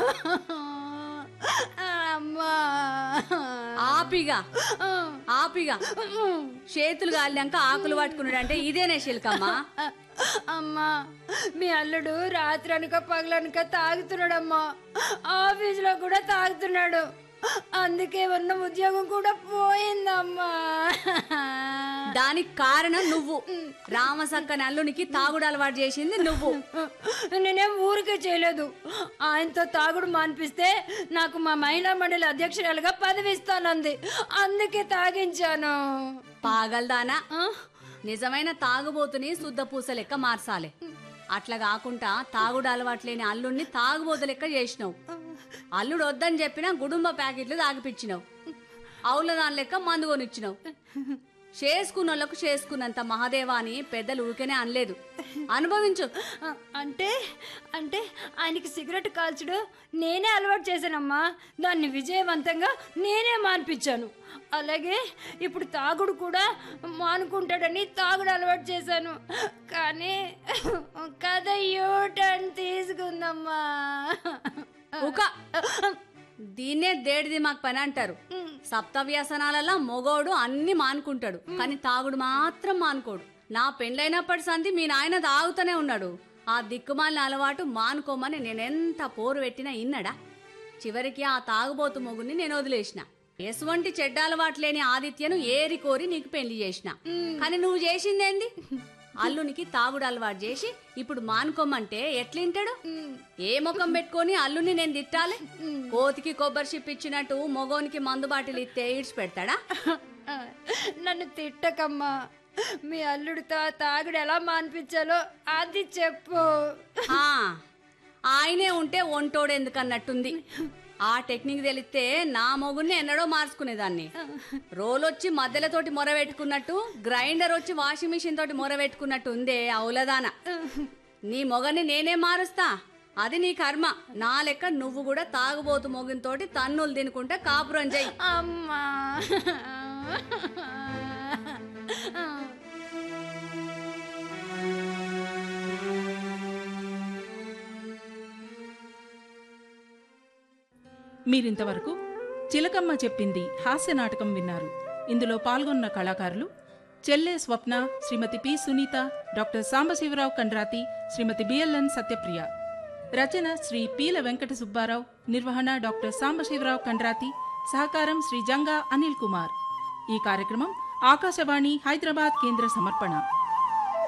అమ్మా ఆపిగా ఆపిగా చేతులు కాలినాక ఆకులు పట్టుకున్నాడు అంటే ఇదేనే శిల్కమ్మా అమ్మా మీ అల్లుడు రాత్రి అనక పగలనక తాగుతున్నాడమ్మా ఆఫీసులో కూడా తాగుతున్నాడు అందుకే ఉన్న ఉద్యోగం కూడా పోయిందమ్మా దానికి కారణం నువ్వు రామసక్క నల్లునికి తాగుడు అలవాటు చేసింది నువ్వు నేనేం ఊరికే చేయలేదు ఆయనతో తాగుడు మాన్పిస్తే నాకు మా మహిళా మండలి అధ్యక్షురాలుగా పదవి ఇస్తానంది అందుకే తాగించాను పాగల్దానా నిజమైన తాగుబోతుని శుద్ధ పూస లెక్క మార్చాలి అట్లా కాకుండా తాగుడు అలవాట్లేని అల్లుడిని తాగుబోతు లెక్క చేసినావు అల్లుడు వద్దని చెప్పినా గుడుంబ ప్యాకెట్లు తాగిపించినావు అవుల దాని లెక్క మందు కొనిచ్చినావు చేసుకున్నోళ్ళకు చేసుకున్నంత మహాదేవా అని పెద్దలు ఊరికనే అనలేదు అనుభవించు ఆ, అంటే అంటే ఆయనకి సిగరెట్ కాల్చడం నేనే అలవాటు చేశానమ్మా దాన్ని విజయవంతంగా నేనే మాన్పించాను అలాగే ఇప్పుడు తాగుడు కూడా మానుకుంటాడని తాగుడు అలవాటు చేశాను కానీ కథ యూటర్న్ తీసుకుందమ్మా ఒక దీన్నే దేడిది మాకు పని అంటారు సప్త వ్యసనాలలో మొగోడు అన్ని మానుకుంటాడు కానీ తాగుడు మాత్రం మానుకోడు నా పెండ్లైనప్పటి సంధి మీ నాయన తాగుతూనే ఉన్నాడు ఆ దిక్కుమాలిన అలవాటు మానుకోమని నేనెంత పోరు పెట్టినా ఇన్నడా చివరికి ఆ తాగుబోతు మొగుని నేను వదిలేసిన ఎటువంటి చెడ్డ అలవాటు లేని ఆదిత్యను ఏరి కోరి నీకు పెళ్లి చేసిన కానీ నువ్వు చేసిందేంది అల్లునికి తాగుడు అలవాటు చేసి ఇప్పుడు మానుకోమంటే ఎట్లింటాడు ఏ ముఖం పెట్టుకొని అల్లుని నేను తిట్టాలి కోతికి కొబ్బరి చిప్ ఇచ్చినట్టు మొగోనికి మందు బాటిల్ ఇస్తే ఈడ్చి పెడతాడా నన్ను తిట్టకమ్మా మీ అల్లుడితో ఆ తాగుడు ఎలా మాన్పించాలో అది చెప్పు ఆ, ఆయనే ఉంటే ఒంటోడు ఎందుకన్నట్టుంది ఆ టెక్నిక్ తెలిస్తే నా మొగుడిని ఎన్నడో మార్చుకునేదాన్ని రోలొచ్చి మధ్యలతోటి మొర పెట్టుకున్నట్టు గ్రైండర్ వచ్చి వాషింగ్ మిషన్ తోటి మొర పెట్టుకున్నట్టు ఉందే అవులదాన నీ మొగని నేనే మారుస్తా అది నీ కర్మ నా లెక్క నువ్వు కూడా తాగుబోతు మొగునితోటి తన్నులు తినుకుంటే కాపురం చెయ్యి అమ్మా మీరింతవరకు చిలకమ్మ చెప్పింది హాస్య నాటకం విన్నారు ఇందులో పాల్గొన్న కళాకారులు చెల్లె Swapna Srimati P Sunitha doctor Sambasivarao Kandrati Srimati BLN Satyapriya రచన శ్రీ పీల వెంకట సుబ్బారావు నిర్వహణ డాక్టర్ సాంబశివరావు కండ్రాతి సహకారం శ్రీ జంగా అనిల్ కుమార్ ఈ కార్యక్రమం ఆకాశవాణి హైదరాబాద్ కేంద్ర సమర్పణ